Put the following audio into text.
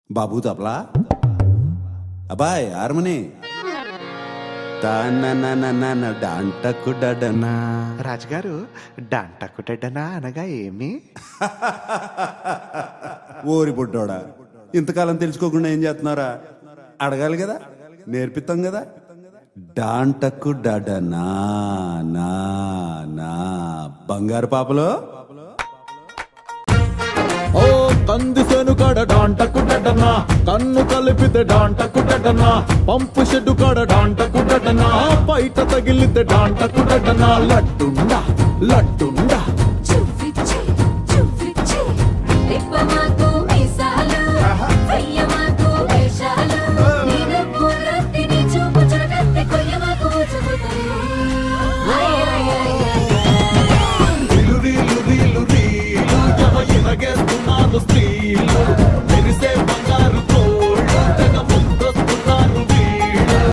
బాబు తబలా అబ్బాయ్ హార్మోని తాననననన డాంటకు డడనా రాజుగారు డంటకుటెడ్డనా అనగా ఏమి ఓరి బుడ్డోడా ఇంతకాలం తెలుసుకోకుండా ఏం చేస్తున్నారా అడగాలి కదా నేర్పిస్తాం కదా డాంటకు డడనా నా నా బంగారు పాపలో ఓ కంది సేను కాడ డాంటకు డడనా కన్ను కలిపితే డాంటకు డడనా పంపు షెడ్డు కాడ డాంటకు డడనా బయట తగిలితే డాంటకు డడనా లడ్డుండా లడ్డుండా